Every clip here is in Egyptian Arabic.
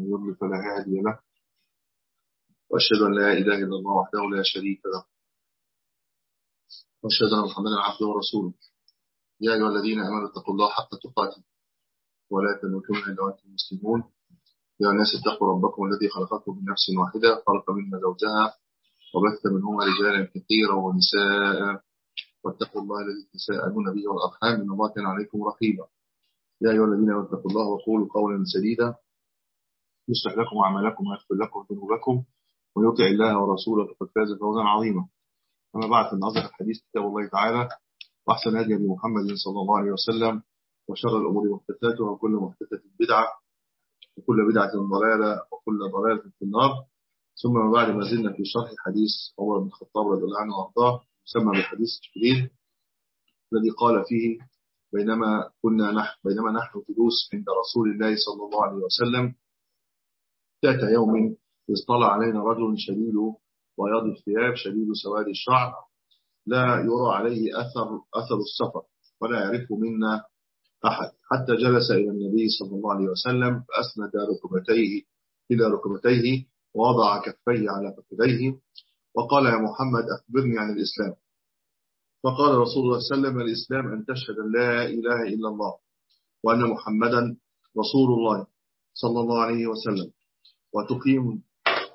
من يضلل فلا هادي له وأشهد أن لا إله إلا الله وحده لا شريك له وأشهد أن محمدا عبده ورسوله يا أيها الذين آمنوا اتقوا الله حق تقاته ولا تموتن إلا وأنتم مسلمون يا الناس اتقوا ربكم الذي خلقكم من نفس واحدة خلق منها زوجها وبث منهما رجالا كثيرا ونساء واتقوا الله الذي تساءلون به والأرحام إن الله كان عليكم رقيبا يا أيها الذين آمنوا اتقوا الله وقولوا قولا سديدا يصلح لكم أعمالكم ويغفر لكم ذنوبكم ويطع الله ورسوله فقد فاز فوزا عظيما أما بعد فإن أصدق الحديث كتاب الله تعالى وأحسن هدي بمحمد صلى الله عليه وسلم وشر الأمور محدثاتها وكل محدثة بدعة وكل بدعة ضلالة وكل ضلالة في النار ثم بعد ما زلنا في شرح حديث عمر بن الخطاب رضي الله عنه وارضاه يسمى بحديث جبريل الذي قال فيه بينما كنا نحن بينما نحن جلوس عند رسول الله صلى الله عليه وسلم ذات يوم اطلع علينا رجل شديد بياض الثياب شديد سواد الشعر لا يرى عليه أثر أثر السفر ولا يعرف منا أحد حتى جلس إلى النبي صلى الله عليه وسلم فأسند ركبتيه إلى ركبتيه ووضع كفيه على فخذيه وقال يا محمد أخبرني عن الإسلام فقال رسول الله صلى الله عليه وسلم الإسلام أن تشهد لا إله إلا الله وأن محمدا رسول الله صلى الله عليه وسلم وتقيم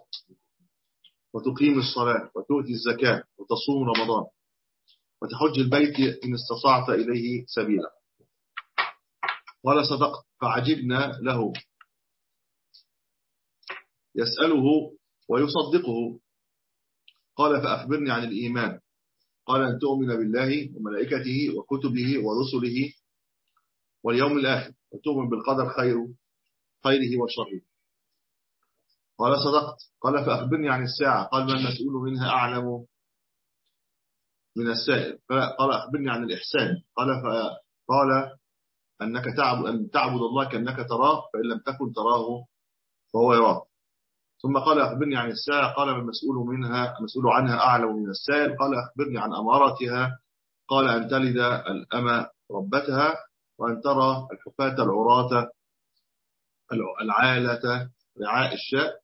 وتقيم الصلاة وتؤتي الزكاة وتصوم رمضان وتحج البيت إن استطعت إليه سبيلا قال صدقت فعجبنا له يسأله ويصدقه قال فأخبرني عن الإيمان قال أن تؤمن بالله وملائكته وكتبه ورسله واليوم الآخر وتؤمن بالقدر خير خيره وشره قال صدقت قال فأخبرني عن الساعة قال ما المسؤول منها أعلم من السائل قال أخبرني عن الإحسان قال قال أنك تعبد, أن تعبد الله كأنك تراه فإن لم تكن تراه فهو يراك ثم قال أخبرني عن الساعة قال ما المسؤول منها المسؤول عنها أعلم من السائل قال أخبرني عن أماراتها قال أن تلد الأمة ربتها وأن ترى الحفاة العراة العالة رعاء الشاء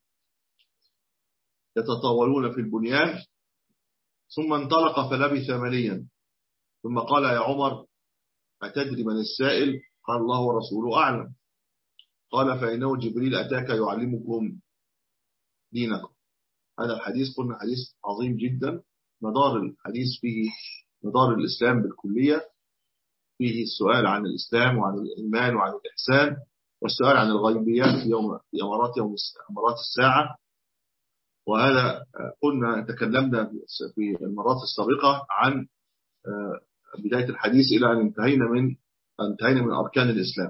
يتطاولون في البنيان ثم انطلق فلبث مليا ثم قال يا عمر أتدري من السائل قال الله ورسوله أعلم قال فإنه جبريل أتاك يعلمكم دينكم هذا الحديث قلنا حديث عظيم جدا مدار الحديث فيه مدار الإسلام بالكلية فيه السؤال عن الإسلام وعن الإيمان وعن الإحسان والسؤال عن الغيبيات في يوم في أمارات يوم أمارات الساعة وهذا قلنا تكلمنا في المرات السابقة عن بداية الحديث إلى أن انتهينا من انتهينا من أركان الإسلام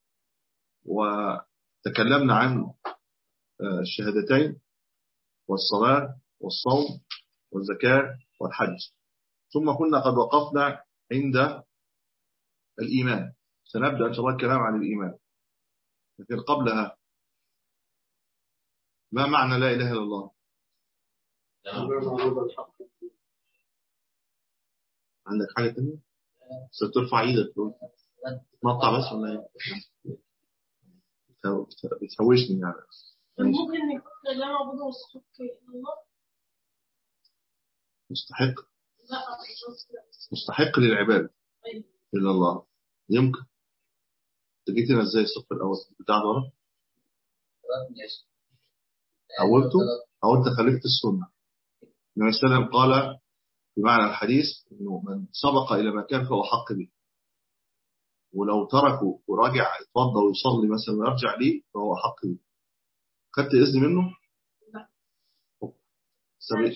وتكلمنا عن الشهادتين والصلاة والصوم والزكاة والحج ثم كنا قد وقفنا عند الإيمان سنبدأ إن شاء الله الكلام عن الإيمان لكن قبلها ما معنى لا إله إلا الله عندك حاجة تانية سترفع ايدك تنطع بس ولا ايه بتهوشني يعني ممكن يكون لا معبود مستحق الله مستحق لا مستحق للعباد أيوة. إلا الله يمكن انت جيت هنا ازاي الصف الأول بتاع ورا حولته أو أنت خالفت السنة النبي صلى الله عليه وسلم قال في معنى الحديث إنه من سبق إلى مكان فهو حق به ولو تركه وراجع يتوضى ويصلي مثلا ويرجع ليه فهو حق به خدت إذن منه؟ لا. سبيل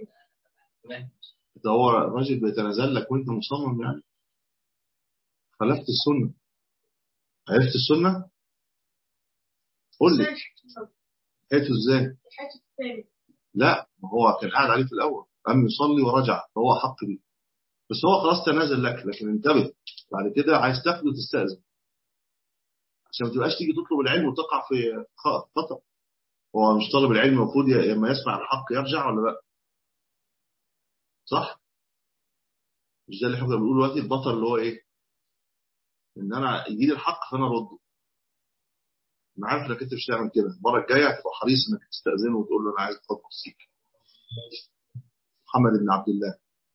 ده هو الراجل بيتنازل لك وانت مصمم يعني خلفت السنة عرفت السنة قول لي حيث ازاي الحاجة الثانية لا ما هو كان قاعد عليه في الاول قام يصلي ورجع فهو حق بيه بس هو خلاص تنازل لك لكن انتبه بعد كده عايز تاخده وتستأذن عشان ما تبقاش تيجي تطلب العلم وتقع في خطأ هو مش طالب العلم المفروض لما يسمع الحق يرجع ولا لا صح مش ده اللي احنا كنا بنقول دلوقتي البطل اللي هو ايه ان انا يجي لي الحق فانا ارده انا عارف انك انت مش هتعمل كده المره الجايه هتبقى حريص انك تستاذنه وتقول له انا عايز اتفضل كرسيك محمد بن عبد الله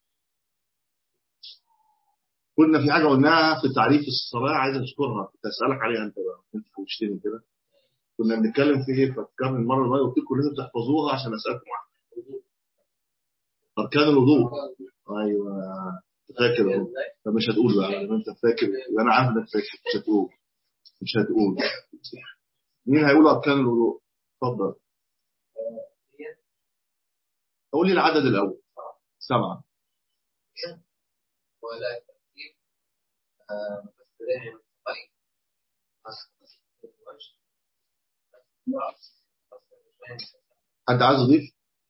كنا في حاجه قلناها في تعريف الصلاه عايز اذكرها كنت اسالك عليها انت بقى انت حوشتني كده كنا بنتكلم في ايه فكرني المره اللي قلت لكم لازم تحفظوها عشان اسالكم عنها اركان الوضوء ايوه فاكر اهو طب مش هتقول بقى لما انت فاكر يبقى انا عارف انك فاكر مش هتقول مش هتقول مين هيقول اركان الوضوء اتفضل قول لي العدد الاول سبعه ولا تكفير مفسرين الطريق حد عايز يضيف؟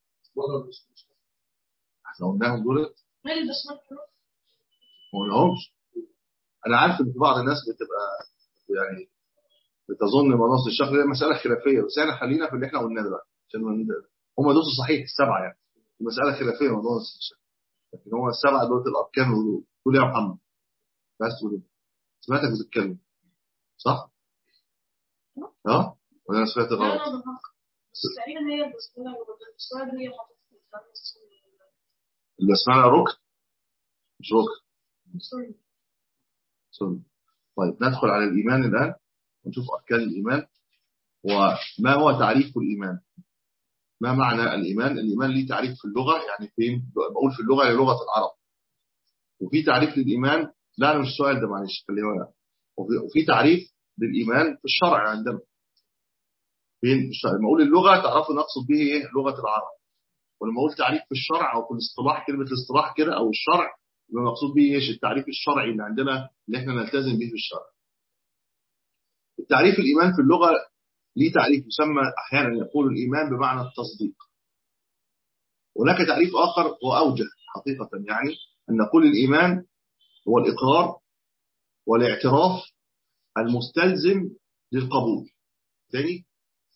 احنا قلناهم دول مالي البسمات حروف ما قلناهمش انا عارف ان في بعض الناس بتبقى يعني بتظن مناص الشهر دي مساله خلافيه بس احنا خلينا في اللي احنا قلناه دلوقتي عشان هم دول صحيح السبعه يعني المساله خلافيه موضوع نص الشهر لكن هو السبعه دول الاركان والوضوء تقول يا محمد بس تقول ايه؟ سمعتك بتتكلم صح؟ اه؟ ولا انا سمعت لا غلط؟ لا بالحق بس تقريبا هي البسملة البسملة هي حاطط في الخمس اللي اسمها ركن مش ركن سوري سوري طيب ندخل على الإيمان الآن ونشوف أركان الإيمان وما هو تعريف الإيمان ما معنى الإيمان الإيمان ليه تعريف في اللغة يعني فين بقول في اللغة هي لغة العرب وفي تعريف للإيمان لا أنا مش السؤال ده معلش خليه هنا وفي, وفي تعريف للإيمان في الشرع عندنا فين في الشرع لما أقول اللغة تعرفوا نقصد به إيه لغة العرب ولما أقول تعريف في الشرع أو في الاصطلاح كلمة الاصطلاح كده أو الشرع يبقى المقصود به ايش التعريف الشرعي اللي عندنا اللي احنا نلتزم به في الشرع التعريف الإيمان في اللغة ليه تعريف يسمى أحيانا يقول الإيمان بمعنى التصديق هناك تعريف آخر وأوجه حقيقة يعني أن نقول الإيمان هو الإقرار والاعتراف المستلزم للقبول تاني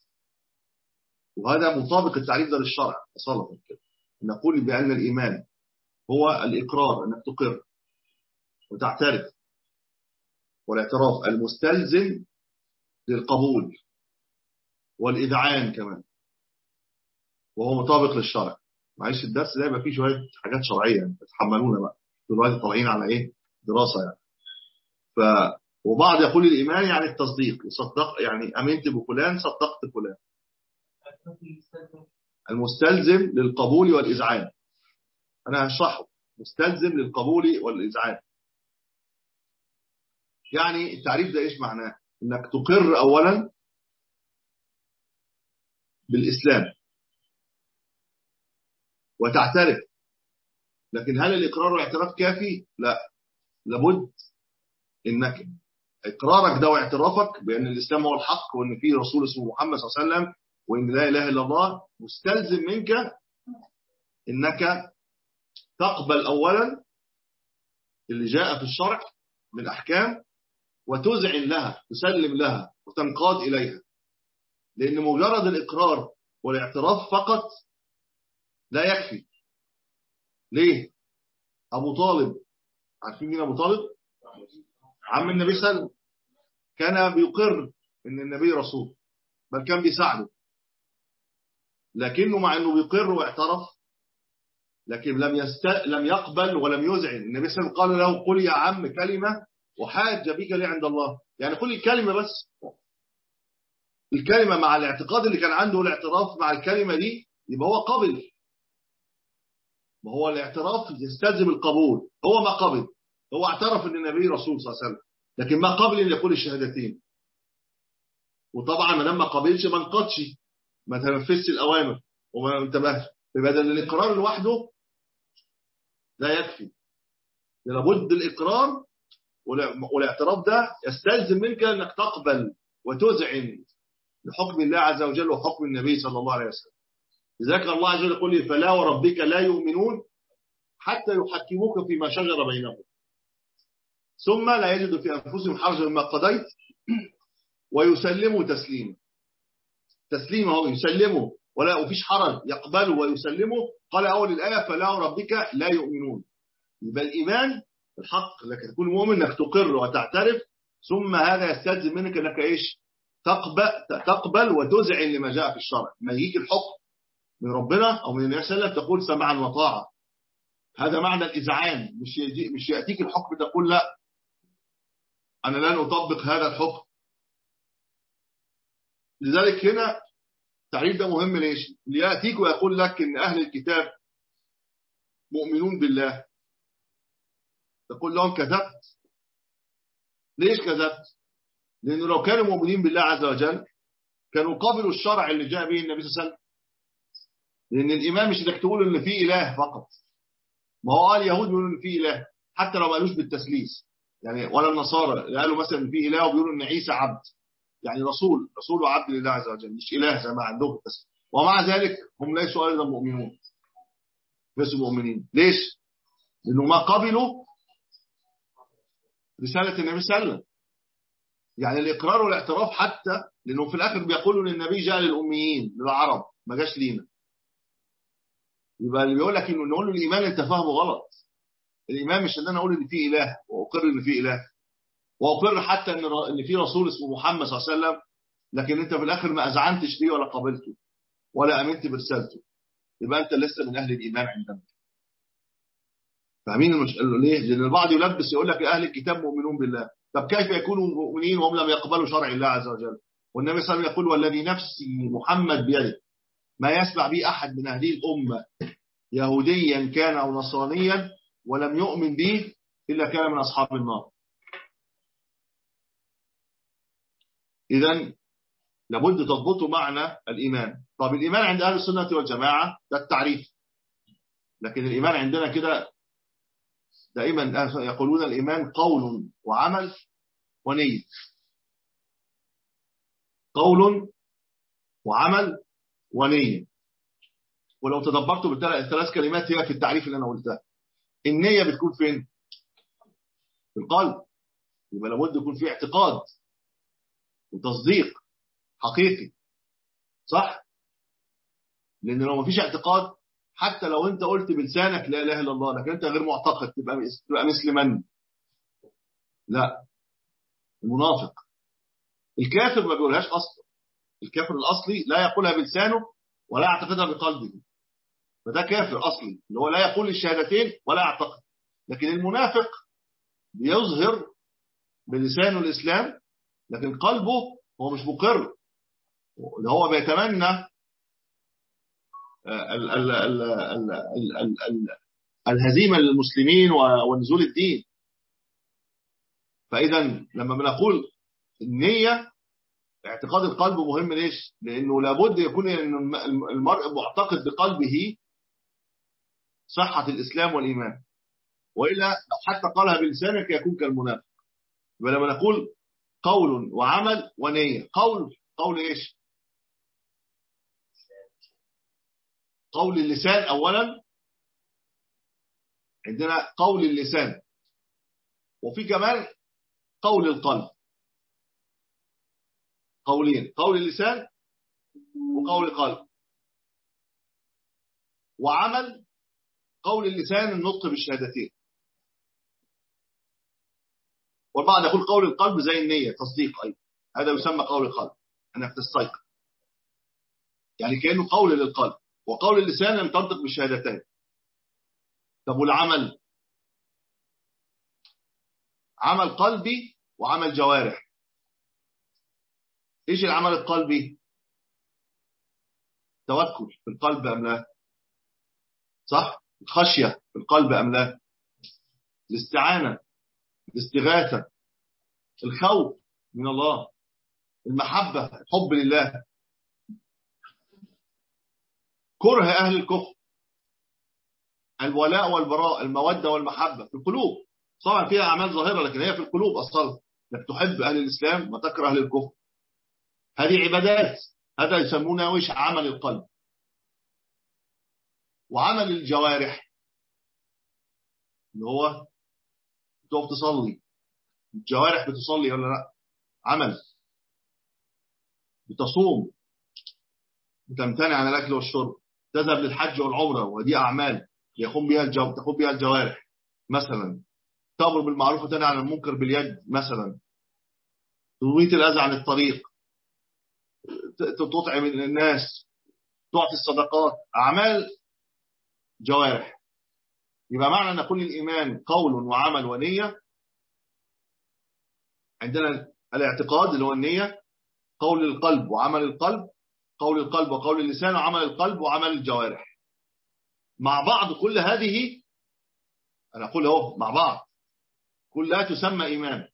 وهذا مطابق التعريف ده للشرع أصالة كده نقول بأن الإيمان هو الإقرار أنك تقر وتعترف والاعتراف المستلزم للقبول والإذعان كمان وهو مطابق للشرع معلش الدرس ده يبقى فيه شوية حاجات شرعية يعني تتحملونا بقى دلوقتي طالعين على إيه دراسة يعني ف وبعض يقول الإيمان يعني التصديق صدق يعني أمنت بفلان صدقت فلان المستلزم للقبول والإذعان أنا هشرحه مستلزم للقبول والإذعان يعني التعريف ده إيش معناه إنك تقر أولا بالإسلام وتعترف لكن هل الإقرار والاعتراف كافي؟ لا لابد إنك إقرارك ده واعترافك بأن الإسلام هو الحق وأن فيه رسول اسمه محمد صلى الله عليه وسلم وأن لا إله إلا الله مستلزم منك إنك تقبل أولا اللي جاء في الشرع من أحكام وتذعن لها تسلم لها وتنقاد إليها لأن مجرد الإقرار والاعتراف فقط لا يكفي ليه؟ أبو طالب عارفين مين أبو طالب؟ عم النبي صلى الله عليه وسلم كان بيقر ان النبي رسول بل كان بيساعده لكنه مع انه بيقر واعترف لكن لم يست... لم يقبل ولم يذعن النبي صلى الله عليه وسلم قال له قل يا عم كلمة وحاج بك لي عند الله يعني قل الكلمة بس الكلمة مع الاعتقاد اللي كان عنده الاعتراف مع الكلمة دي يبقى هو قبل ما هو الاعتراف يستلزم القبول هو ما قبل هو اعترف ان النبي رسول صلى الله عليه وسلم لكن ما قبل ان يقول الشهادتين وطبعا ما لما قبلش ما انقضش ما تنفذش الاوامر وما انتبهش فبدل الاقرار لوحده لا يكفي لابد الاقرار والاعتراف ده يستلزم منك انك تقبل وتذعن لحكم الله عز وجل وحكم النبي صلى الله عليه وسلم لذلك الله عز وجل يقول فلا وربك لا يؤمنون حتى يحكموك فيما شجر بينهم ثم لا يجد في أنفسهم حرجا مما قضيت ويسلموا تسليما تسليما هو يسلموا ولا وفيش حرج يقبلوا ويسلموا قال أول الآية فلا وربك لا يؤمنون يبقى الإيمان الحق لك تكون مؤمن أنك تقر وتعترف ثم هذا يستلزم منك أنك إيش تقبل تقبل وتذعن لما جاء في الشرع ما يجيك الحكم من ربنا او من النبي صلى الله عليه وسلم تقول سمعا وطاعه هذا معنى الاذعان مش يجي مش ياتيك الحكم تقول لا انا لن اطبق هذا الحكم لذلك هنا التعريف ده مهم ليش لياتيك ويقول لك ان اهل الكتاب مؤمنون بالله تقول لهم كذبت ليش كذبت لانه لو كانوا مؤمنين بالله عز وجل كانوا قبلوا الشرع اللي جاء به النبي صلى الله عليه وسلم لان الايمان مش انك تقول ان في اله فقط ما هو قال اليهود بيقولوا ان في اله حتى لو ما قالوش بالتسليس يعني ولا النصارى قالوا مثلا ان في اله وبيقولوا ان عيسى عبد يعني رسول رسول وعبد لله عز وجل مش اله زي ما عندهم في التسليس ومع ذلك هم ليسوا ايضا مؤمنون ليسوا مؤمنين ليش؟ لانه ما قبلوا رساله النبي صلى الله عليه وسلم يعني الاقرار والاعتراف حتى لانه في الاخر بيقولوا ان النبي جاء للاميين للعرب ما جاش لينا يبقى اللي بيقول لك انه نقول له الايمان انت فاهمه غلط الايمان مش ان انا اقول ان في اله واقر ان في اله واقر حتى ان ان في رسول اسمه محمد صلى الله عليه وسلم لكن انت في الاخر ما اذعنتش بيه ولا قبلته ولا امنت برسالته يبقى انت لسه من اهل الايمان عندنا فاهمين المشكله ليه؟ لان البعض يلبس يقول لك اهل الكتاب مؤمنون بالله طب كيف يكونوا مؤمنين وهم لم يقبلوا شرع الله عز وجل والنبي صلى الله عليه وسلم يقول والذي نفسي محمد بيده ما يسمع به أحد من هذه الأمة يهوديا كان أو نصرانيا ولم يؤمن به إلا كان من أصحاب النار إذا لابد تضبطوا معنى الإيمان طب الإيمان عند أهل السنة والجماعة ده التعريف لكن الإيمان عندنا كده دائما يقولون الإيمان قول وعمل ونية قول وعمل ونية ولو تدبرتوا بالثلاث كلمات هي في التعريف اللي أنا قلتها النية بتكون فين في القلب يبقى لابد يكون في اعتقاد وتصديق حقيقي صح لأن لو ما فيش اعتقاد حتى لو انت قلت بلسانك لا اله الا الله لكن انت غير معتقد تبقى تبقى مثل من لا المنافق الكافر ما بيقولهاش اصلا الكافر الاصلي لا يقولها بلسانه ولا يعتقدها بقلبه فده كافر اصلي اللي هو لا يقول الشهادتين ولا يعتقد لكن المنافق بيظهر بلسانه الاسلام لكن قلبه هو مش مقر اللي هو بيتمنى ال ال ال ال ال ال ال الهزيمة للمسلمين ونزول الدين فإذا لما بنقول النية اعتقاد القلب مهم ليش؟ لأنه لابد يكون المرء معتقد بقلبه صحة الإسلام والإيمان وإلا لو حتى قالها بلسانك يكون كالمنافق يبقى لما نقول قول وعمل ونية قول قول إيش؟ قول اللسان أولا عندنا قول اللسان وفي كمان قول القلب قولين قول اللسان وقول القلب وعمل قول اللسان النطق بالشهادتين والبعض يقول قول القلب زي النية تصديق أيضا هذا يسمى قول القلب أنك تستيقظ يعني كأنه قول للقلب وقول اللسان لم تنطق بالشهادتين طب والعمل عمل قلبي وعمل جوارح ايش العمل القلبي توكل في القلب ام لا صح الخشية في القلب ام لا الاستعانة الاستغاثة الخوف من الله المحبة الحب لله كره أهل الكفر الولاء والبراء المودة والمحبة في القلوب طبعا فيها أعمال ظاهرة لكن هي في القلوب أصلا انك تحب أهل الإسلام وتكره أهل الكفر هذه عبادات هذا يسمونه وش عمل القلب وعمل الجوارح اللي هو تقف تصلي الجوارح بتصلي ولا لا عمل بتصوم بتمتنع عن الأكل والشرب تذهب للحج والعمرة ودي أعمال يقوم بها الجو... تقوم بها الجوارح مثلا تأمر بالمعروف وتنهى عن المنكر باليد مثلا تميت الأذى عن الطريق تطعم الناس تعطي الصدقات أعمال جوارح يبقى معنى أن كل الإيمان قول وعمل ونية عندنا الاعتقاد اللي هو النية قول القلب وعمل القلب قول القلب وقول اللسان وعمل القلب وعمل الجوارح مع بعض كل هذه أنا أقول اهو مع بعض كلها تسمى إيمان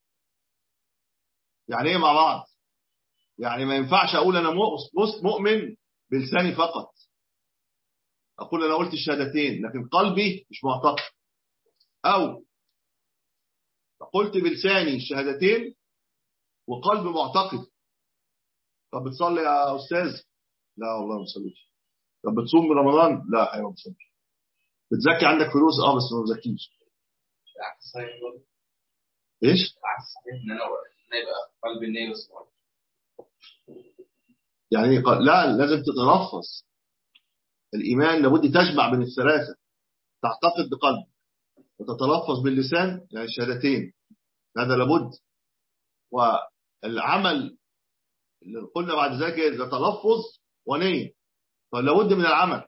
يعني إيه مع بعض يعني ما ينفعش أقول أنا مؤمن بلساني فقط أقول أنا قلت الشهادتين لكن قلبي مش معتقد أو قلت بلساني الشهادتين وقلبي معتقد طب بتصلي يا أستاذ لا والله ما بصليش طب بتصوم رمضان لا أيوة ما بصليش بتزكي عندك فلوس اه بس ما بزكيش ايش؟ عكس صحيح ان انا يبقى قلبي النية بس يعني لا لازم تتلفظ الإيمان لابد تجمع بين الثلاثة تعتقد بقلب وتتلفظ باللسان يعني الشهادتين هذا لابد والعمل اللي قلنا بعد ذلك ده تلفظ ونية فلابد من العمل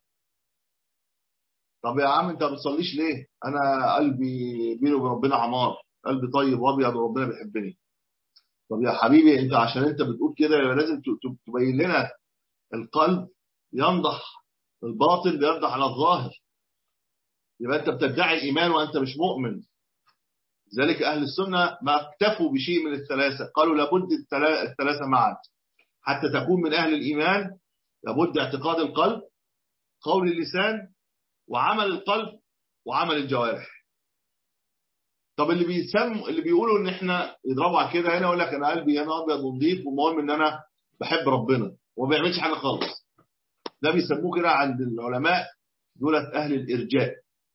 طب يا عم انت ما بتصليش ليه انا قلبي بيني وبين ربنا عمار قلبي طيب وابيض وربنا بيحبني طب يا حبيبي انت عشان انت بتقول كده لازم تبين لنا القلب ينضح الباطن بينضح على الظاهر يبقى انت بتدعي الايمان وانت مش مؤمن ذلك اهل السنه ما اكتفوا بشيء من الثلاثه قالوا لابد الثلاثه معا حتى تكون من اهل الايمان لابد اعتقاد القلب قول اللسان وعمل القلب وعمل الجوارح طب اللي بيسم اللي بيقولوا ان احنا يضربوا على كده هنا يقول لك انا قلبي انا ابيض ونضيف والمهم ان انا بحب ربنا وما بيعملش حاجه خالص ده بيسموه كده عند العلماء دولة اهل الارجاء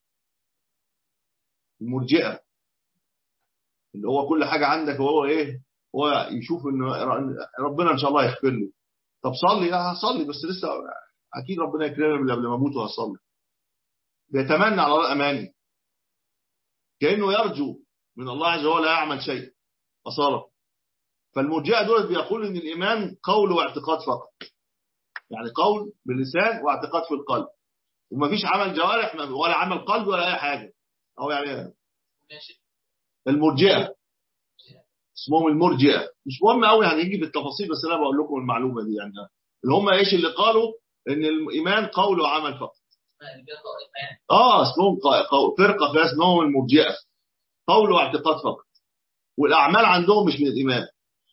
المرجئه اللي هو كل حاجه عندك وهو ايه هو يشوف ان ربنا ان شاء الله يغفر له طب صلي لا هصلي بس لسه اكيد ربنا يكرمني قبل ما اموت وهصلي بيتمنى على الاماني كأنه يرجو من الله عز وجل لا يعمل شيء أصالة فالمرجئة دول بيقول ان الإيمان قول واعتقاد فقط يعني قول باللسان واعتقاد في القلب وما فيش عمل جوارح ولا عمل قلب ولا أي حاجة أو يعني المرجئة اسمهم المرجئة مش مهم قوي هنيجي في التفاصيل بس أنا بقول لكم المعلومة دي يعني اللي هم إيش اللي قالوا إن الإيمان قول وعمل فقط اه اسمهم فرقه فيها اسمهم المرجئه قول واعتقاد فقط والاعمال عندهم مش من الايمان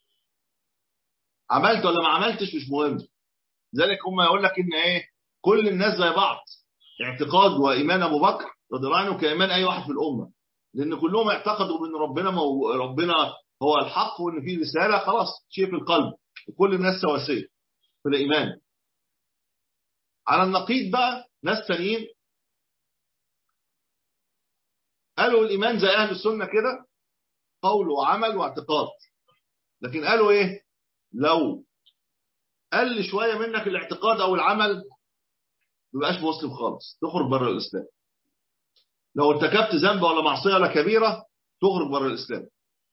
عملت ولا ما عملتش مش مهم ذلك هم يقول لك ان ايه كل الناس زي بعض اعتقاد وايمان ابو بكر رضي الله عنه كايمان اي واحد في الامه لان كلهم اعتقدوا ان ربنا مو... ربنا هو الحق وان في رساله خلاص شيء في القلب وكل الناس سواسيه في الايمان على النقيض بقى ناس تانيين قالوا الإيمان زي أهل السنة كده قول وعمل واعتقاد لكن قالوا إيه لو قل شوية منك الاعتقاد أو العمل مبقاش مسلم خالص تخرج بره الإسلام لو ارتكبت ذنب ولا معصية ولا كبيرة تخرج بره الإسلام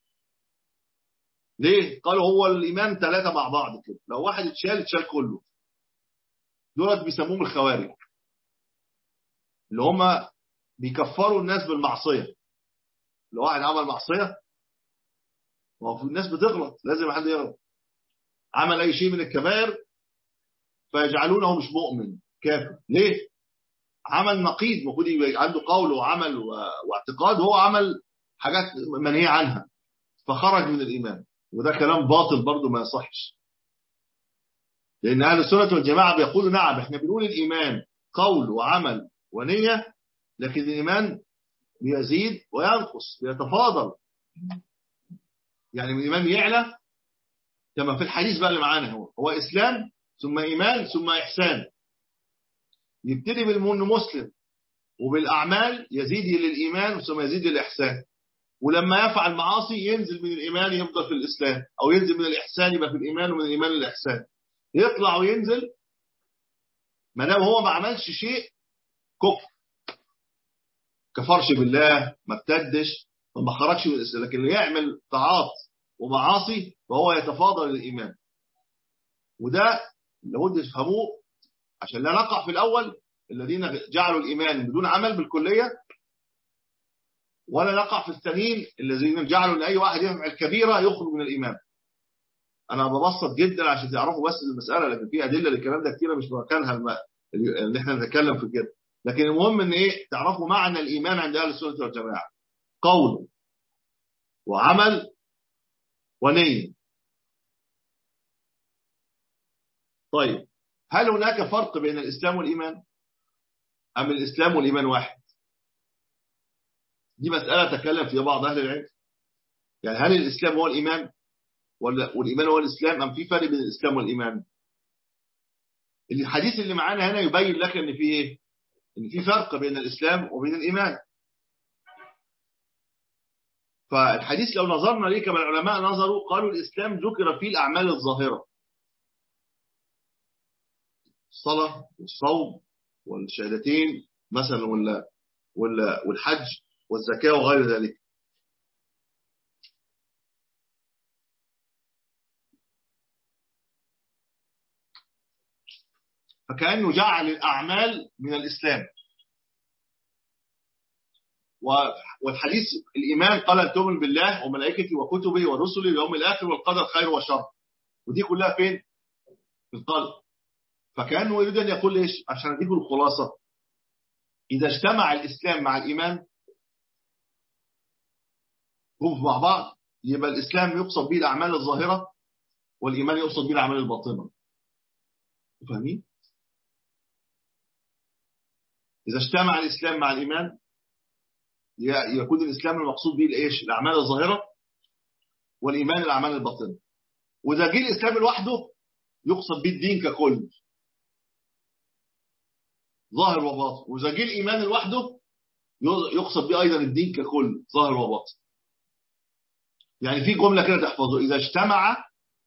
ليه؟ قالوا هو الإيمان ثلاثة مع بعض كده لو واحد اتشال اتشال كله دولت بيسموهم الخوارج اللي هم بيكفروا الناس بالمعصية لو واحد عمل معصية ما هو في الناس بتغلط لازم حد يغلط عمل أي شيء من الكبائر فيجعلونه مش مؤمن كافر ليه؟ عمل نقيض المفروض يبقى عنده قول وعمل واعتقاد وهو عمل حاجات منهي عنها فخرج من الإيمان وده كلام باطل برضه ما يصحش لأن أهل السنة والجماعة بيقولوا نعم احنا بنقول الإيمان قول وعمل ونية لكن الإيمان بيزيد وينقص بيتفاضل يعني الإيمان يعلى كما في الحديث بقى اللي معانا هو هو إسلام ثم إيمان ثم إحسان يبتدي بالمن مسلم وبالأعمال يزيد للإيمان ثم يزيد للإحسان ولما يفعل معاصي ينزل من الإيمان يفضل في الإسلام أو ينزل من الإحسان يبقى في الإيمان ومن الإيمان للإحسان يطلع وينزل ما دام هو ما عملش شيء كفر كفرش بالله ما ابتدش ما خرجش من الإسلام لكن اللي يعمل طاعات ومعاصي فهو يتفاضل الإيمان وده لابد تفهموه عشان لا نقع في الأول الذين جعلوا الإيمان بدون عمل بالكلية ولا نقع في الثانيين الذين جعلوا ان اي واحد يفعل كبيره يخرج من الايمان انا ببسط جدا عشان تعرفوا بس المساله لكن في ادله للكلام ده كتيره مش مكانها الم... اللي احنا نتكلم في كده لكن المهم ان ايه تعرفوا معنى الايمان عند اهل السنه والجماعه قول وعمل ونيه طيب هل هناك فرق بين الاسلام والايمان ام الاسلام والايمان واحد دي مسألة تكلم فيها بعض أهل العلم يعني هل الإسلام هو الإيمان ولا والإيمان هو الإسلام أم في فرق بين الإسلام والإيمان الحديث اللي معانا هنا يبين لك أن في إيه أن في فرق بين الإسلام وبين الإيمان فالحديث لو نظرنا ليه كما العلماء نظروا قالوا الإسلام ذكر فيه الأعمال الظاهرة الصلاة والصوم والشهادتين مثلا ولا ولا والحج والزكاة وغير ذلك فكأنه جعل الأعمال من الإسلام والحديث الإيمان قال أن تؤمن بالله وملائكته وكتبه ورسله واليوم الآخر والقدر خير وشر ودي كلها فين؟ في القلب فكأنه يريد أن يقول إيش عشان أديكم الخلاصة إذا اجتمع الإسلام مع الإيمان هم مع بعض يبقى الإسلام يقصد به الأعمال الظاهرة والإيمان يقصد به الأعمال الباطنة فاهمين؟ إذا اجتمع الإسلام مع الإيمان يكون الإسلام المقصود به الإيش؟ الأعمال الظاهرة والإيمان الأعمال الباطنة وإذا جه الإسلام لوحده يقصد به الدين ككل ظاهر وباطن وإذا جه الإيمان لوحده يقصد به أيضا الدين ككل ظاهر وباطن يعني في جملة كده تحفظه إذا اجتمع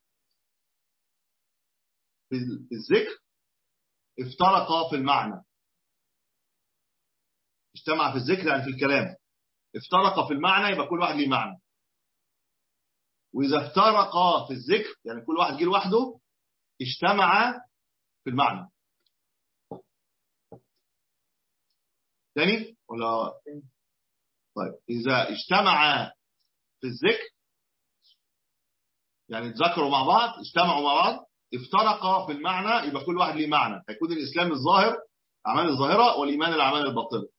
في الذكر افترقا في المعنى اجتمع في الذكر يعني في الكلام افترقا في المعنى يبقى كل واحد ليه معنى وإذا افترقا في الذكر يعني كل واحد جه لوحده اجتمع في المعنى تاني ولا طيب إذا اجتمع في الذكر يعني اتذكروا مع بعض اجتمعوا مع بعض افترقا في المعنى يبقى كل واحد ليه معنى هيكون الإسلام الظاهر أعمال الظاهرة والإيمان الأعمال الباطنة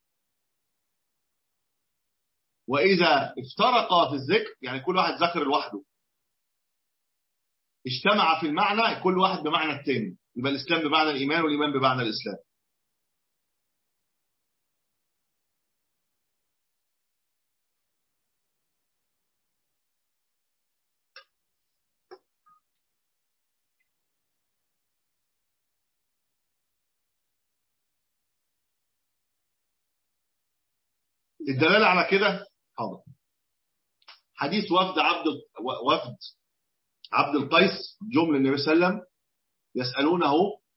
وإذا افترقا في الذكر يعني كل واحد ذكر لوحده اجتمع في المعنى كل واحد بمعنى التاني يبقى الإسلام بمعنى الإيمان والإيمان بمعنى الإسلام الدلالة على كده حاضر حديث وفد عبد وفد عبد القيس جم للنبي صلى الله عليه وسلم يسألونه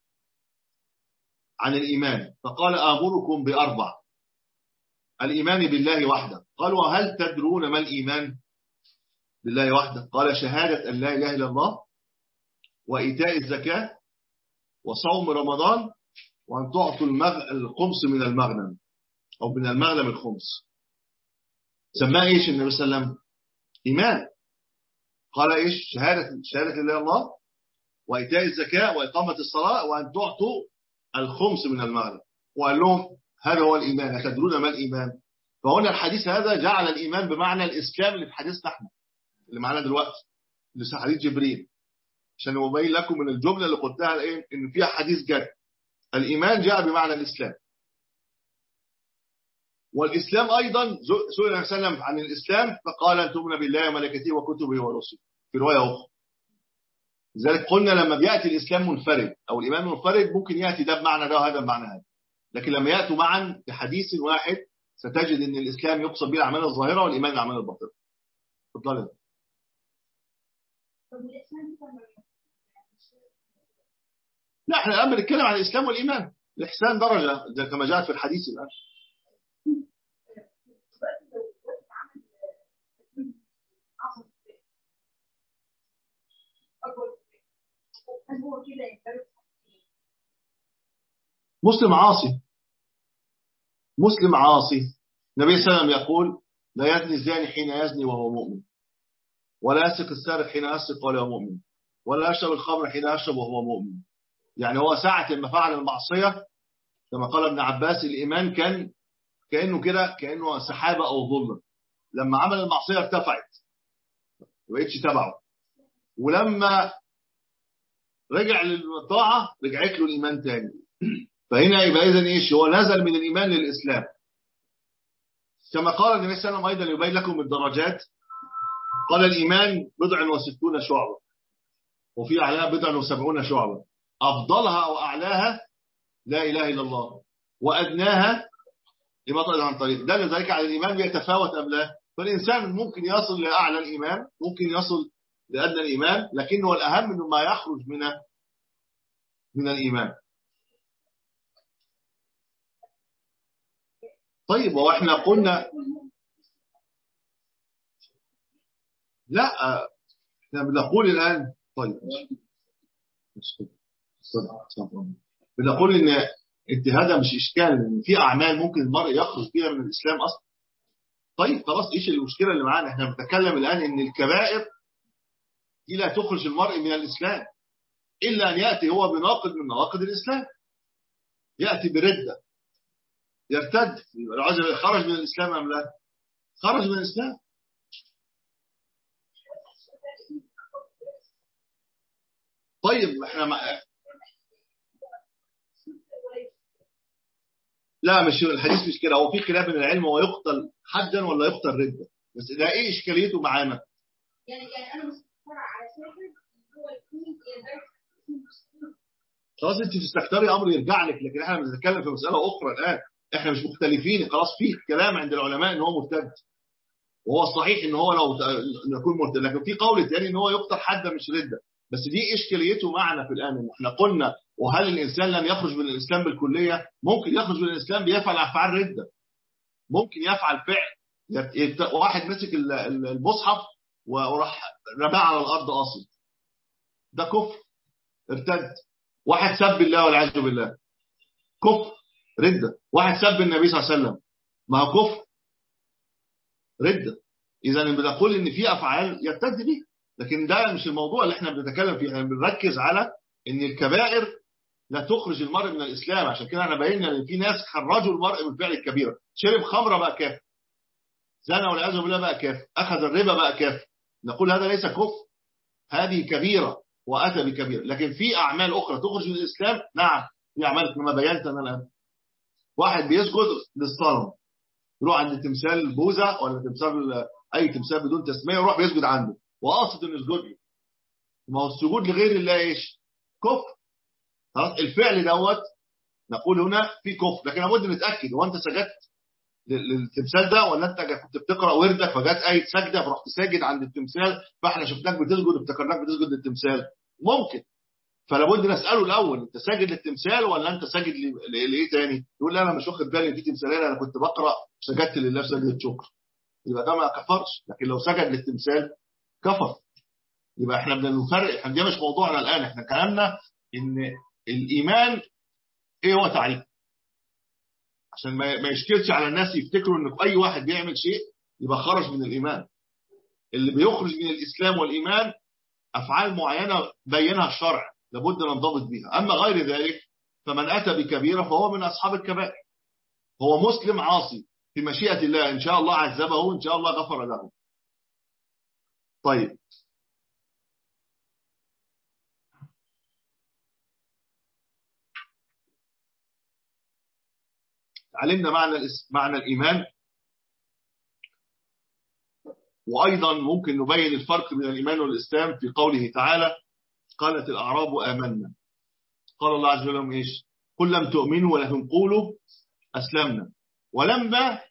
عن الإيمان فقال آمركم بأربع الإيمان بالله وحده قالوا هل تدرون ما الإيمان بالله وحده قال شهادة أن لا إله إلا الله وإيتاء الزكاة وصوم رمضان وأن تعطوا الخمس من المغنم أو من المغنم الخمس سماه إيش النبي صلى الله عليه وسلم إيمان قال إيش شهادة شهادة الله الله وإيتاء الزكاة وإقامة الصلاة وأن تعطوا الخمس من المغنم وقال لهم هذا هو الإيمان أتدرون ما الإيمان فهنا الحديث هذا جعل الإيمان بمعنى الإسلام اللي في حديثنا احنا اللي معانا دلوقتي اللي في حديث جبريل عشان أبين لكم من الجملة اللي قلتها الآن إن فيها حديث جد الإيمان جاء بمعنى الإسلام والإسلام أيضا سئل النبي صلى الله عليه وسلم عن الإسلام فقال أن تؤمن بالله وملائكته وكتبه ورسله في رواية أخرى لذلك قلنا لما بيأتي الإسلام منفرد أو الإيمان منفرد ممكن يأتي ده بمعنى ده وهذا بمعنى هذا لكن لما يأتوا معا بحديث واحد ستجد أن الإسلام يقصد به الأعمال الظاهرة والإيمان الأعمال الباطنة اتفضل لا احنا الآن بنتكلم عن الإسلام والإيمان الإحسان درجة كما جاءت في الحديث الآن هل هو كده يندرج مسلم عاصي مسلم عاصي النبي صلى الله عليه وسلم يقول لا يزني الزاني حين يزني وهو مؤمن ولا يسرق السارق حين يسرق وهو مؤمن ولا يشرب الخمر حين يشرب وهو مؤمن يعني هو ساعة ما فعل المعصية كما قال ابن عباس الإيمان كان كأنه كده كأنه سحابة أو ظلة لما عمل المعصية ارتفعت ما بقتش تبعه ولما رجع للطاعة رجعت له الإيمان تاني فهنا يبقى إذن إيش هو نزل من الإيمان للإسلام كما قال النبي صلى الله عليه وسلم أيضا يبين لكم الدرجات قال الإيمان بضع وستون شعبة وفي أعلاها بضع وسبعون شعبة أفضلها أو أعلاها لا إله إلا الله وأدناها لما عن طريق دل ذلك على الإيمان بيتفاوت أم لا فالإنسان ممكن يصل لأعلى الإيمان ممكن يصل لأدنى الإيمان لكنه الأهم من ما يخرج من من الإيمان طيب وإحنا قلنا لا احنا بنقول الآن طيب بنقول ان انت هذا مش اشكال ان في اعمال ممكن المرء يخرج بها من الاسلام اصلا طيب خلاص ايش المشكله اللي معانا احنا بنتكلم الان ان الكبائر دي لا تخرج المرء من الاسلام الا ان ياتي هو بناقض من نواقض الاسلام ياتي برده يرتد العجل خرج من الاسلام ام لا خرج من الاسلام طيب احنا ما لا مش الحديث مش كده هو في خلاف من العلم هو يقتل حدا ولا يقتل ردة بس ده ايه اشكاليته معانا يعني يعني انا مستقر على سافر هو يكون يندرج في المسلمين. خلاص انت تستكتري امر يرجع لك لكن احنا بنتكلم في مساله اخرى الان احنا مش مختلفين خلاص في كلام عند العلماء ان هو مرتد وهو الصحيح ان هو لو يكون مرتد لكن في قول تاني ان هو يقتل حدا مش رده بس دي اشكاليته معنا في الان إن احنا قلنا وهل الانسان لم يخرج من الاسلام بالكليه ممكن يخرج من الاسلام بيفعل افعال رده ممكن يفعل فعل يت- يت- واحد مسك ال- ال- المصحف وراح رماه على الارض قاصد ده كفر ارتد واحد سب الله والعياذ بالله كفر رده واحد سب النبي صلى الله عليه وسلم ما هو كفر رده اذا بنقول ان في افعال يرتد بيها لكن ده مش الموضوع اللي احنا بنتكلم فيه احنا بنركز على ان الكبائر لا تخرج المرء من الاسلام عشان كده احنا بينا ان في ناس خرجوا المرء من فعل الكبيره شرب خمره بقى كافر زنى والعياذ بالله بقى كافر اخذ الربا بقى كافر نقول هذا ليس كفر هذه كبيره واتى بكبيره لكن في اعمال اخرى تخرج من الاسلام نعم في اعمال كما بينت انا الان واحد بيسجد للصنم يروح عند تمثال بوذا ولا تمثال اي تمثال بدون تسميه يروح بيسجد عنده وقاصد انه يسجد له ما هو السجود لغير الله ايش كفر خلاص الفعل دوت نقول هنا في كفر لكن لابد نتاكد هو انت سجدت لل- للتمثال ده ولا انت كنت بتقرا وردك فجت ايه سجده فرحت ساجد عند التمثال فاحنا شفناك بتسجد افتكرناك بتسجد للتمثال ممكن فلابد نساله الاول انت ساجد للتمثال ولا انت ساجد ل- ل- لايه تاني يقول لا انا مش واخد بالي إن في تمثالين انا كنت بقرا سجدت لله سجدة شكر يبقى ده ما كفرش لكن لو سجد للتمثال كفر يبقى احنا بنفرق احنا ده مش موضوعنا الان احنا كلامنا ان الايمان ايه هو تعريف عشان ما ما يشكلش على الناس يفتكروا ان اي واحد بيعمل شيء يبقى خرج من الايمان اللي بيخرج من الاسلام والايمان افعال معينه بينها الشرع لابد ننضبط بها اما غير ذلك فمن اتى بكبيره فهو من اصحاب الكبائر هو مسلم عاصي في مشيئه الله ان شاء الله عذبه ان شاء الله غفر له طيب علمنا معنى الاس- معنى الإيمان وأيضا ممكن نبين الفرق بين الإيمان والإسلام في قوله تعالى قالت الأعراب آمنا قال الله عز وجل لهم إيش قل لم تؤمنوا ولكن قولوا أسلمنا ولما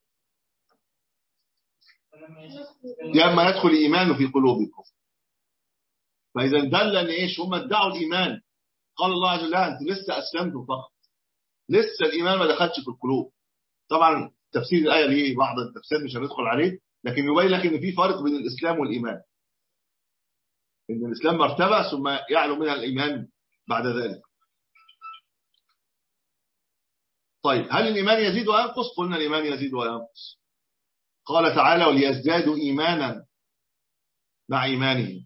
لما يدخل الإيمان في قلوبكم فإذا دل أن إيش هم ادعوا الإيمان قال الله عز وجل لا، أنت لسه أسلمتم فقط لسه الإيمان ما دخلش في القلوب طبعا تفسير الآية ليه بعض التفسير مش هندخل عليه لكن يبين لك ان في فرق بين الإسلام والإيمان ان الإسلام مرتبة ثم يعلو منها الإيمان بعد ذلك طيب هل الإيمان يزيد وينقص قلنا الإيمان يزيد وينقص قال تعالى وليزدادوا إيمانا مع إيمانهم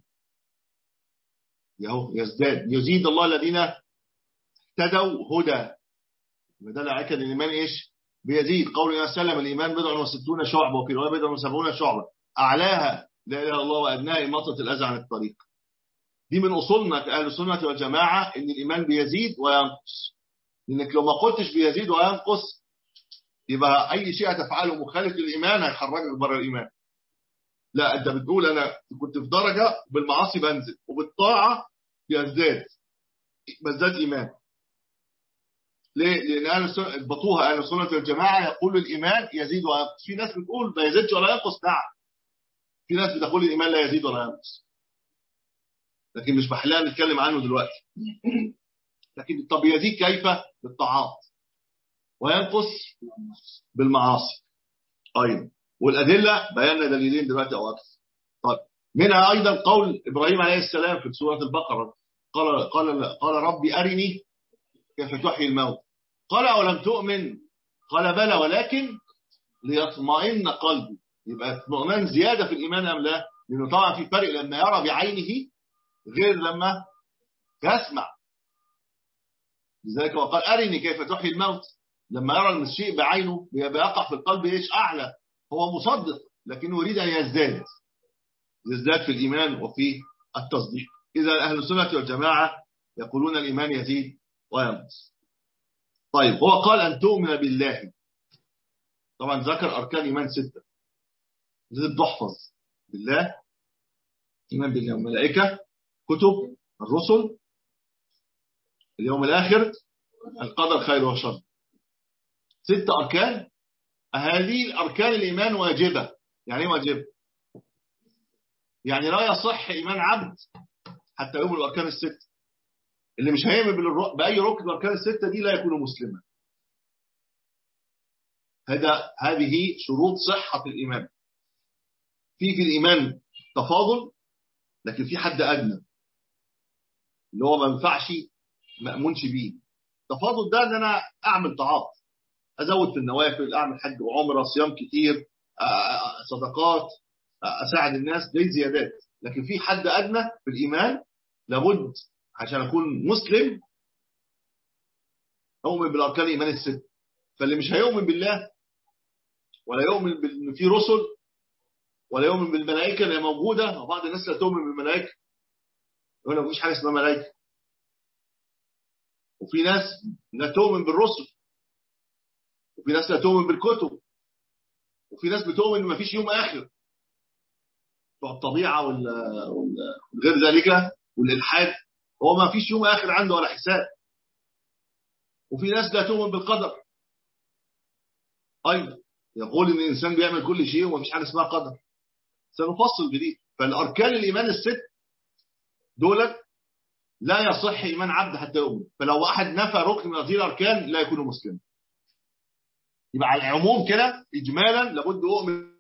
يهو يزداد يزيد الله الذين اهتدوا هدى ده لا أكد الإيمان إيش بيزيد قول النبي صلى الله عليه وسلم الإيمان بضع وستون شعبة وفي رواية بضع وسبعون شعبة أعلاها لا إله إلا الله وأدناها إماطة الأذى عن الطريق دي من أصولنا كأهل السنة والجماعة إن الإيمان بيزيد وينقص لأنك لو ما قلتش بيزيد وينقص يبقى أي شيء هتفعله مخالف للإيمان هيخرجك بره الإيمان لا أنت بتقول أنا كنت في درجة بالمعاصي بنزل وبالطاعة بيزداد بزداد إيمان ليه؟ لأن أهل السنة اضبطوها أهل السنة والجماعة يقول الإيمان يزيد وينقص في ناس بتقول ما يزيدش ولا ينقص نعم في ناس بتقول الإيمان لا يزيد ولا ينقص لكن مش محلها نتكلم عنه دلوقتي لكن طب يزيد كيف بالطاعات وينقص بالمعاصي أيضا والأدلة بينا دليلين دلوقتي أو أكثر طيب منها أيضا قول إبراهيم عليه السلام في سورة البقرة قال قال قال ربي أرني كيف تحيي الموت قال أولم تؤمن قال بلى ولكن ليطمئن قلبي يبقى اطمئنان زيادة في الإيمان أم لا لأنه طبعا في فرق لما يرى بعينه غير لما يسمع لذلك وقال أرني كيف تحيي الموت لما يرى الشيء بعينه بيقع في القلب إيش أعلى هو مصدق لكنه يريد أن يزداد يزداد في الإيمان وفي التصديق إذا أهل السنة والجماعة يقولون الإيمان يزيد وينقص طيب هو قال أن تؤمن بالله طبعا ذكر أركان إيمان ستة لازم تحفظ بالله إيمان بالله والملائكة كتب الرسل اليوم الآخر القدر خير وشر ست أركان هذه الأركان الإيمان واجبة يعني ايه واجبة يعني لا يصح إيمان عبد حتى يؤمن الأركان الست اللي مش هيؤمن بأي ركن من الأركان الستة دي لا يكون مسلما هذا هذه شروط صحة الإيمان في في الإيمان تفاضل لكن في حد أدنى اللي هو ما ينفعش مأمونش بيه تفاضل ده ان انا اعمل طاعات ازود في النوافل اعمل حج وعمره صيام كتير صدقات اساعد الناس دي زيادات لكن في حد ادنى في الايمان لابد عشان اكون مسلم اؤمن بالاركان الايمان الست فاللي مش هيؤمن بالله ولا يؤمن بان في رسل ولا يؤمن بالملائكه اللي موجوده وبعض الناس لا تؤمن بالملائكه يقول لك مفيش حاجه اسمها ملائكه وفي ناس لا تؤمن بالرسل وفي ناس لا تؤمن بالكتب وفي ناس بتؤمن ان مفيش يوم اخر بتوع الطبيعه وغير ذلك والالحاد هو ما فيش يوم اخر عنده ولا حساب وفي ناس لا تؤمن بالقدر ايضا يقول ان الانسان بيعمل كل شيء ومفيش حاجه اسمها قدر سنفصل جديد فالاركان الايمان الست دولت لا يصح إيمان عبد حتى يؤمن فلو واحد نفى ركن من هذه الأركان لا يكون مسلما يبقى على العموم كده إجمالا لابد أؤمن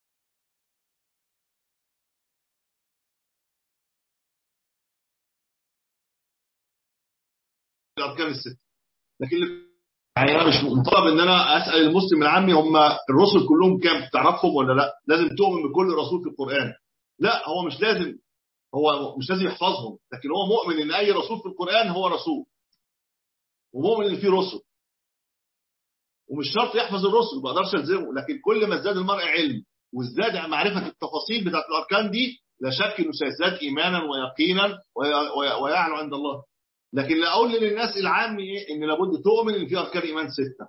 الأركان الست لكن يعني أنا مش مطالب إن أنا أسأل المسلم العامي هم الرسل كلهم كام تعرفهم ولا لا لازم تؤمن بكل رسول في القرآن لا هو مش لازم هو مش لازم يحفظهم لكن هو مؤمن ان اي رسول في القرآن هو رسول ومؤمن ان في رسل ومش شرط يحفظ الرسل ما اقدرش الزمه لكن كل ما ازداد المرء علم وازداد معرفة التفاصيل بتاعت الاركان دي لا شك انه سيزداد ايمانا ويقينا ويعلو عند الله لكن لا اقول للناس العام ايه ان لابد تؤمن ان في اركان ايمان سته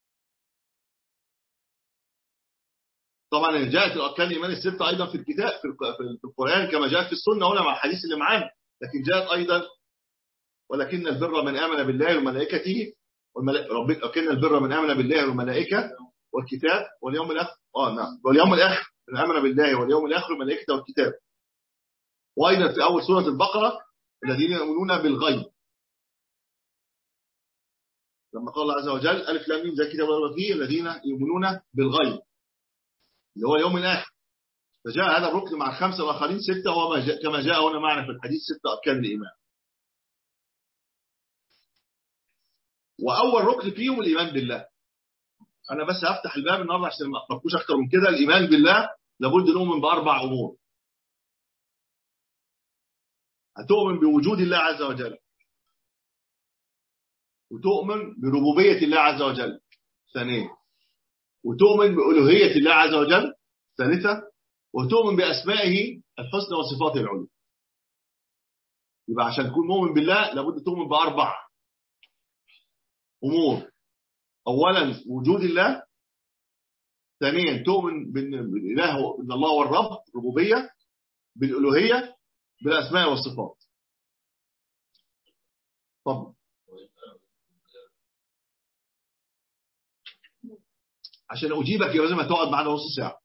طبعا جاءت الاركان الايمان السته ايضا في الكتاب في القران كما جاءت في السنه هنا مع الحديث اللي معانا لكن جاءت ايضا ولكن البر من امن بالله وملائكته ربك لكن البر من امن بالله والملائكه والكتاب واليوم الاخر اه نعم واليوم الاخر من امن بالله واليوم الاخر والملائكه والكتاب وايضا في اول سوره البقره الذين يؤمنون بالغيب لما قال الله عز وجل الف لام ميم زي كتاب فيه الذين يؤمنون بالغيب اللي هو اليوم الآخر فجاء هذا الركن مع الخمسة الآخرين ستة وما جاء كما جاء هنا معنا في الحديث ستة أركان الإيمان واول ركن فيهم الايمان بالله انا بس هفتح الباب النهارده عشان ما اخبركوش اكتر من كده الايمان بالله لابد نؤمن باربع امور هتؤمن بوجود الله عز وجل وتؤمن بربوبية الله عز وجل ثانيا وتؤمن بألوهية الله عز وجل ثالثا وتؤمن بأسمائه الحسنى وصفاته العليا يبقى عشان تكون مؤمن بالله لابد تؤمن بأربع أمور أولا وجود الله ثانيا تؤمن بأن الإله إن الله هو الرب الربوبية بالألوهية بالأسماء والصفات طب عشان أجيبك يبقى لازم هتقعد معانا نص ساعة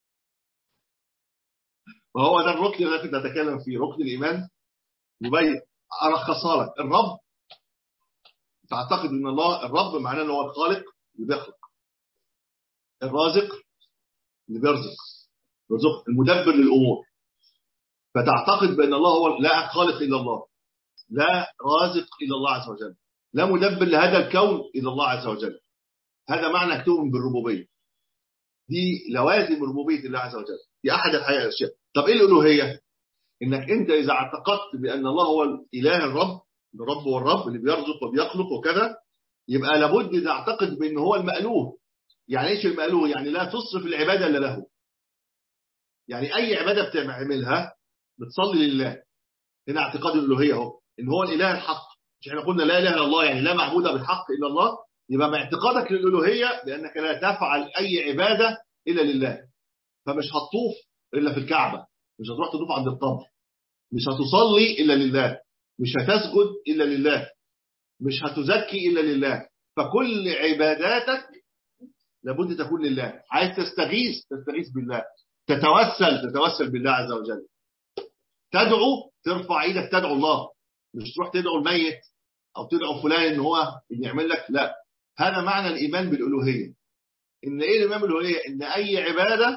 وهو ده الركن اللي كنت أتكلم فيه ركن الإيمان يبين ألخصها لك الرب تعتقد ان الله الرب معناه ان هو الخالق اللي بيخلق الرازق اللي بيرزق يرزق المدبر للامور فتعتقد بان الله هو لا خالق الا الله لا رازق الا الله عز وجل لا مدبر لهذا الكون الا الله عز وجل هذا معنى تؤمن بالربوبيه دي لوازم ربوبيه الله عز وجل دي احد الاشياء طب ايه الالوهيه انك انت اذا اعتقدت بان الله هو الاله الرب الرب هو الرب اللي بيرزق وبيخلق وكذا يبقى لابد تعتقد بان هو المألوه يعني ايش المألوه يعني لا تصرف العبادة الا له يعني اي عبادة بتعملها بتصلي لله هنا اعتقاد الالوهيه اهو ان هو الاله الحق مش احنا قلنا لا اله الا الله يعني لا معبود بالحق الا الله يبقى مع اعتقادك للالوهيه بانك لا تفعل اي عباده الا لله فمش هتطوف الا في الكعبه مش هتروح تطوف عند القبر مش هتصلي الا لله مش هتسجد إلا لله مش هتزكي إلا لله فكل عباداتك لابد تكون لله عايز تستغيث تستغيث بالله تتوسل تتوسل بالله عز وجل تدعو ترفع ايدك تدعو الله مش تروح تدعو الميت او تدعو فلان ان هو اللي يعمل لك لا هذا معنى الايمان بالالوهيه ان ايه الايمان بالالوهيه ان اي عباده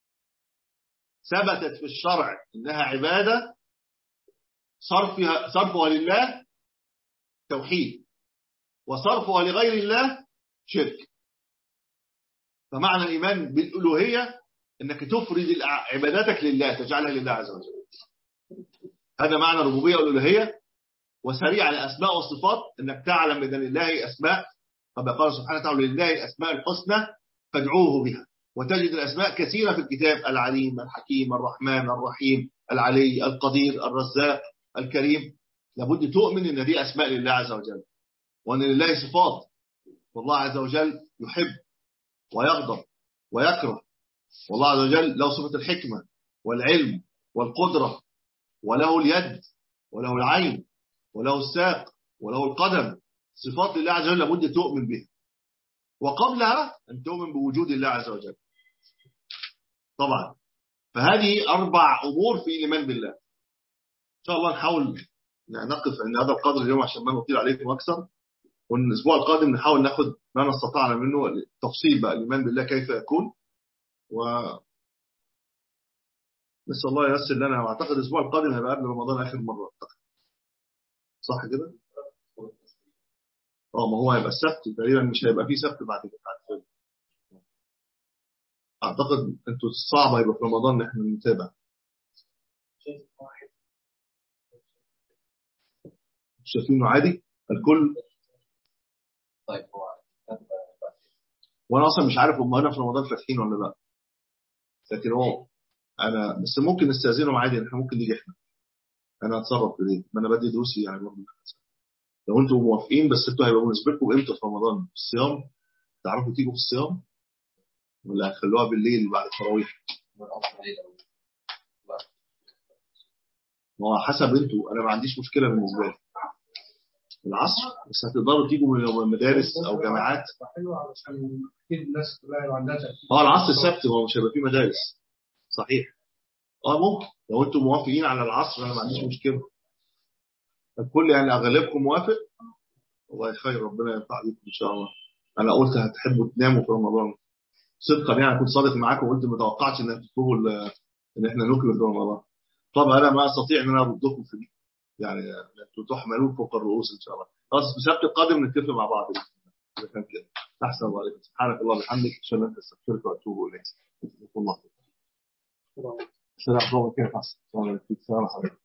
ثبتت في الشرع انها عباده صرفها صرفها لله توحيد وصرفها لغير الله شرك فمعنى الإيمان بالألوهية أنك تفرد عباداتك لله تجعلها لله عز وجل هذا معنى الربوبية والألوهية وسريع على الأسماء والصفات أنك تعلم أن لله أسماء كما قال سبحانه وتعالى لله الأسماء الحسنى فادعوه بها وتجد الأسماء كثيرة في الكتاب العليم الحكيم الرحمن الرحيم العلي القدير الرزاق الكريم لابد تؤمن ان دي اسماء لله عز وجل وان لله صفات والله عز وجل يحب ويغضب ويكره والله عز وجل له صفة الحكمة والعلم والقدرة وله اليد وله العين وله الساق وله القدم صفات لله عز وجل لابد تؤمن بها وقبلها أن تؤمن بوجود الله عز وجل طبعا فهذه أربع أمور في الإيمان بالله إن شاء الله نحاول نقف عند هذا القدر اليوم عشان ما نطيل عليكم أكثر والأسبوع القادم نحاول ناخد ما نستطعنا منه تفصيل بقى الإيمان بالله كيف يكون و نسأل الله ييسر لنا وأعتقد الأسبوع القادم هيبقى قبل رمضان آخر مرة أعتقد صح كده؟ اه ما هو هيبقى السبت تقريبا مش هيبقى فيه سبت بعد كده اعتقد انتوا صعب هيبقى في رمضان ان احنا نتابع شايفينه عادي الكل طيب هو وانا اصلا مش عارف هم هنا في رمضان فاتحين ولا لا لكن هو انا بس ممكن نستاذنهم عادي احنا ممكن نيجي احنا انا هتصرف في دي ما انا بدي دروسي يعني برضه لو انتوا موافقين بس انتوا هيبقى بالنسبه لكم امتى في رمضان الصيام تعرفوا تيجوا في الصيام ولا هتخلوها بالليل بعد التراويح من أصل ليلة ما هو حسب انتوا انا ما عنديش مشكله بالنسبه لي العصر بس هتقدروا تيجوا من مدارس او جامعات حلو علشان اكيد الناس كلها يبقى عندها تركيز اه العصر السبت هو مش هيبقى فيه مدارس صحيح اه ممكن لو انتم موافقين على العصر انا ما عنديش مشكله الكل يعني اغلبكم موافق والله خير ربنا ينفع بيكم ان شاء الله انا قلت هتحبوا تناموا في رمضان صدقا يعني كنت صادق معاكم وقلت ما توقعتش ان تطلبوا ال- ان احنا نكمل في رمضان طبعا انا ما استطيع ان انا اردكم في دي يعني انتوا تحملون فوق الرؤوس ان شاء الله خلاص السبت القادم نتفق مع بعض إذا كان كده أحسن الله عليكم سبحانك الله وبحمدك أشهد أن لا إله إلا أنت أستغفرك وأتوب إليك جزاكم الله خير السلام عليكم كيف حالك؟ السلام عليكم السلام عليكم